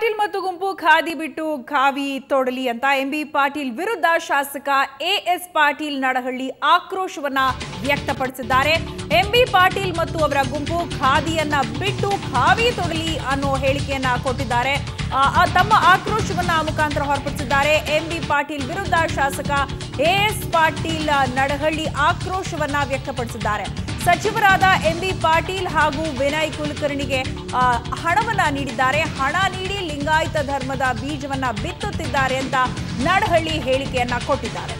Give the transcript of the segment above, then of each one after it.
ಪಾಟೀಲ್ ಮತ್ತು ಗುಂಪು ಖಾದಿ ಬಿಟ್ಟು ಖಾವಿ ತೊಡಲಿ ಅಂತ ಎಂಬಿ ಪಾಟೀಲ್ ವಿರುದ್ಧ ಶಾಸಕ ಎಎಸ್ ಪಾಟೀಲ್ ನಡಹಳ್ಳಿ ಆಕ್ರೋಶವನ್ನ ವ್ಯಕ್ತಪಡಿಸಿದ್ದಾರೆ ಎಂಬಿ ಪಾಟೀಲ್ ಮತ್ತು ಅವರ ಗುಂಪು ಖಾದಿಯನ್ನ ಬಿಟ್ಟು ಖಾವಿ ತೊಡಲಿ ಅನ್ನೋ ಹೇಳಿಕೆಯನ್ನ ಕೊಟ್ಟಿದ್ದಾರೆ ಆ, ಆ ತಮ್ಮ ಆಕ್ರೋಶವನ್ನ ಆ ಮುಖಾಂತರ ಹೊರಪಡಿಸಿದ್ದಾರೆ ಎಂಬಿ ಪಾಟೀಲ್ ವಿರುದ್ಧ ಶಾಸಕ ಎಎಸ್ ಪಾಟೀಲ್ ನಡಹಳ್ಳಿ ಆಕ್ರೋಶವನ್ನ ವ್ಯಕ್ತಪಡಿಸಿದ್ದಾರೆ ಸಚಿವರಾದ ಎಂಬಿ ಪಾಟೀಲ್ ಹಾಗೂ ವಿನಯ್ ಕುಲಕರ್ಣಿಗೆ ಆ, ಹಣವನ್ನ ನೀಡಿದ್ದಾರೆ ಹಣ ನೀಡಿ ಲಿಂಗಾಯತ ಧರ್ಮದ ಬೀಜವನ್ನ ಬಿತ್ತುತ್ತಿದ್ದಾರೆ ಅಂತ ನಡಹಳ್ಳಿ ಹೇಳಿಕೆಯನ್ನ ಕೊಟ್ಟಿದ್ದಾರೆ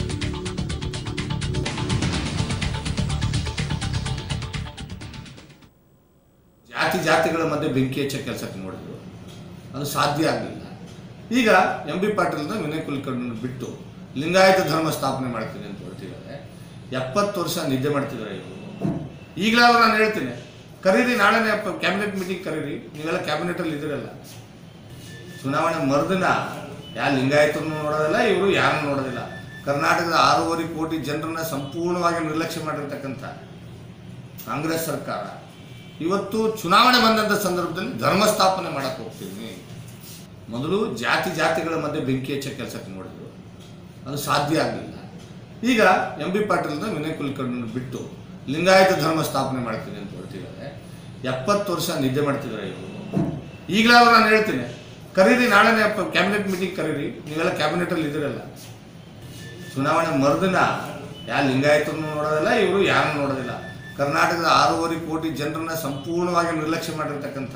ಜಾತಿ ಜಾತಿಗಳ ಮಧ್ಯೆ ಬೆಂಕಿ ಹಚ್ಚೋ ಕೆಲಸಕ್ಕೆ ನೋಡಿದ್ರು ಅದು ಸಾಧ್ಯ ಆಗಲಿಲ್ಲ ಈಗ ಎಂ ಬಿ ಪಾಟೀಲ್ನ ವಿನಯ್ ಕುಲಕರ್ಣಿನ ಬಿಟ್ಟು ಲಿಂಗಾಯತ ಧರ್ಮ ಸ್ಥಾಪನೆ ಮಾಡ್ತೀನಿ ಅಂತ ಹೊರಟಿದ್ದಾರೆ ಎಪ್ಪತ್ತು ವರ್ಷ ನಿದ್ದೆ ಮಾಡ್ತಿದ್ದಾರೆ ಇವರು ಈಗಲಾದ್ರೂ ನಾನು ಹೇಳ್ತೀನಿ ಕರೀರಿ ನಾಳೆನೇ ಕ್ಯಾಬಿನೆಟ್ ಮೀಟಿಂಗ್ ಕರೀರಿ ನೀವೆಲ್ಲ ಕ್ಯಾಬಿನೆಟಲ್ಲಿ ಇದ್ದೀರಲ್ಲ ಚುನಾವಣೆ ಮರುದಿನ ಯಾ ಲಿಂಗಾಯತರನ್ನು ನೋಡೋದಿಲ್ಲ ಇವರು ಯಾರನ್ನು ನೋಡೋದಿಲ್ಲ ಕರ್ನಾಟಕದ ಆರೂವರೆ ಕೋಟಿ ಜನರನ್ನ ಸಂಪೂರ್ಣವಾಗಿ ನಿರ್ಲಕ್ಷ್ಯ ಮಾಡಿರ್ತಕ್ಕಂಥ ಕಾಂಗ್ರೆಸ್ ಸರ್ಕಾರ ಇವತ್ತು ಚುನಾವಣೆ ಬಂದಂಥ ಸಂದರ್ಭದಲ್ಲಿ ಧರ್ಮ ಸ್ಥಾಪನೆ ಮಾಡಕ್ಕೆ ಹೋಗ್ತೀನಿ ಮೊದಲು ಜಾತಿ ಜಾತಿಗಳ ಮಧ್ಯೆ ಬೆಂಕಿ ಹಚ್ಚೋ ಕೆಲಸಕ್ಕೆ ನೋಡಿದ್ರು ಅದು ಸಾಧ್ಯ ಆಗಲಿಲ್ಲ ಈಗ ಎಂ ಬಿ ಪಾಟೀಲ್ನ ವಿನಯ್ ಕುಲಕರ್ಣಿನ ಬಿಟ್ಟು ಲಿಂಗಾಯತ ಧರ್ಮ ಸ್ಥಾಪನೆ ಮಾಡ್ತೀನಿ ಅಂತ ಹೊರಟಿದ್ದಾರೆ ಎಪ್ಪತ್ತು ವರ್ಷ ನಿದ್ದೆ ಮಾಡ್ತಿದ್ದಾರೆ ಇವರು ಈಗಲಾದ್ರೂ ನಾನು ಹೇಳ್ತೀನಿ ಕರೀರಿ ನಾಳೆನೇ ಕ್ಯಾಬಿನೆಟ್ ಮೀಟಿಂಗ್ ಕರೀರಿ ನೀವೆಲ್ಲ ಕ್ಯಾಬಿನೆಟಲ್ಲಿ ಇದ್ದೀರಲ್ಲ ಚುನಾವಣೆ ಮರುದಿನ ಯಾ ಲಿಂಗಾಯತರನ್ನು ನೋಡೋದಿಲ್ಲ ಇವರು ಯಾರನ್ನು ನೋಡೋದಿಲ್ಲ ಕರ್ನಾಟಕದ ಆರೂವರೆ ಕೋಟಿ ಜನರನ್ನ ಸಂಪೂರ್ಣವಾಗಿ ನಿರ್ಲಕ್ಷ್ಯ ಮಾಡಿರ್ತಕ್ಕಂಥ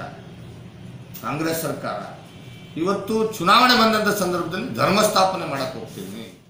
ಕಾಂಗ್ರೆಸ್ ಸರ್ಕಾರ ಇವತ್ತು ಚುನಾವಣೆ ಬಂದಂಥ ಸಂದರ್ಭದಲ್ಲಿ ಧರ್ಮ ಸ್ಥಾಪನೆ ಮಾಡಕ್ಕೆ ಹೋಗ್ತೀನಿ